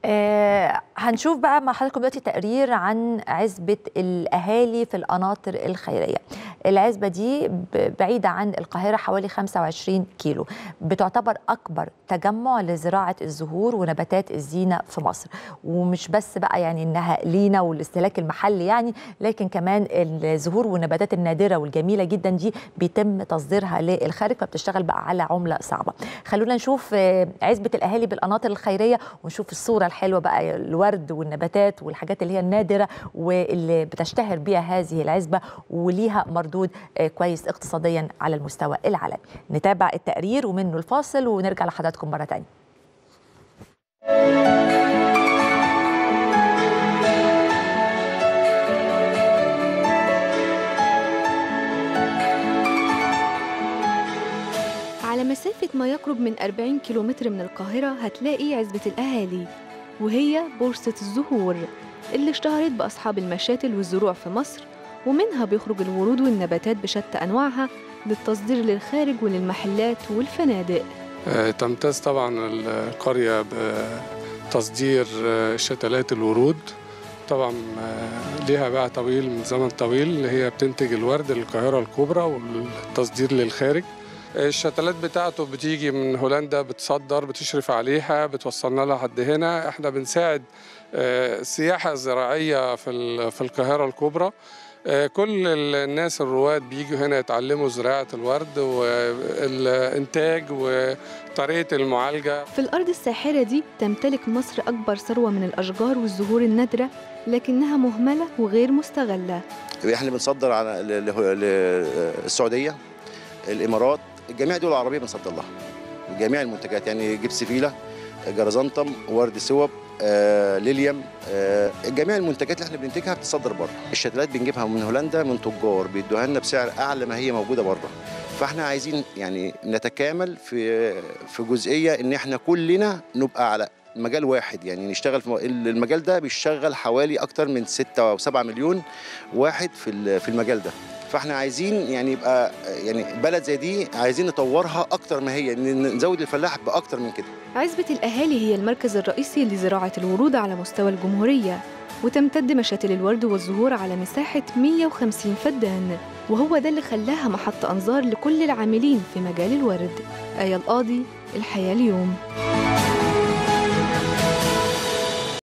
آه هنشوف بقى مع حضراتكم دلوقتي تقرير عن عزبة الأهالي في القناطر الخيرية العزبة دي بعيدة عن القاهرة حوالي 25 كيلو بتعتبر أكبر تجمع لزراعة الزهور ونباتات الزينة في مصر ومش بس بقى يعني إنها لينا والاستهلاك المحلي يعني لكن كمان الزهور والنباتات النادرة والجميلة جدا دي بيتم تصديرها للخارج فبتشتغل بقى على عملة صعبة خلونا نشوف عزبة الأهالي بالقناطر الخيرية ونشوف الصورة الحلوة بقى الورد والنباتات والحاجات اللي هي النادرة واللي بتشتهر بيها هذه العزبة وليها مردود كويس اقتصاديا على المستوى العالمي نتابع التقرير ومنه الفاصل ونرجع لحضراتكم مرة تانية على مسافة ما يقرب من 40 كيلومتر من القاهرة هتلاقي عزبة الأهالي وهي بورصة الزهور اللي اشتهرت بأصحاب المشاتل والزروع في مصر ومنها بيخرج الورود والنباتات بشتى أنواعها للتصدير للخارج وللمحلات والفنادق تمتاز طبعا القرية بتصدير شتلات الورود طبعا ليها باع طويل من زمن طويل اللي هي بتنتج الورد للقاهرة الكبرى والتصدير للخارج الشتلات بتاعته بتيجي من هولندا بتصدر بتشرف عليها بتوصلنا لها لحد هنا احنا بنساعد السياحة الزراعية في في القاهرة الكبرى كل الناس الرواد بيجوا هنا يتعلموا زراعة الورد والإنتاج وطريقة المعالجة في الأرض الساحرة دي تمتلك مصر أكبر ثروة من الأشجار والزهور النادرة لكنها مهملة وغير مستغلة احنا بنصدر على السعودية الإمارات جميع الدول العربية بنصدر لها جميع المنتجات يعني جبس فيلة جرزانتم ورد سوب آه، ليليوم آه، جميع المنتجات اللي احنا بننتجها بتصدر بره الشتلات بنجيبها من هولندا من تجار بيدوها لنا بسعر اعلى ما هي موجوده بره فاحنا عايزين يعني نتكامل في في جزئيه ان احنا كلنا نبقى على مجال واحد يعني نشتغل في المجال ده بيشتغل حوالي اكتر من 6 او 7 مليون واحد في في المجال ده فاحنا عايزين يعني يبقى يعني بلد زي دي عايزين نطورها اكتر ما هي نزود الفلاح باكتر من كده عزبة الأهالي هي المركز الرئيسي لزراعة الورود على مستوى الجمهورية وتمتد مشاتل الورد والزهور على مساحة 150 فدان وهو ده اللي خلاها محط أنظار لكل العاملين في مجال الورد آية القاضي الحياة اليوم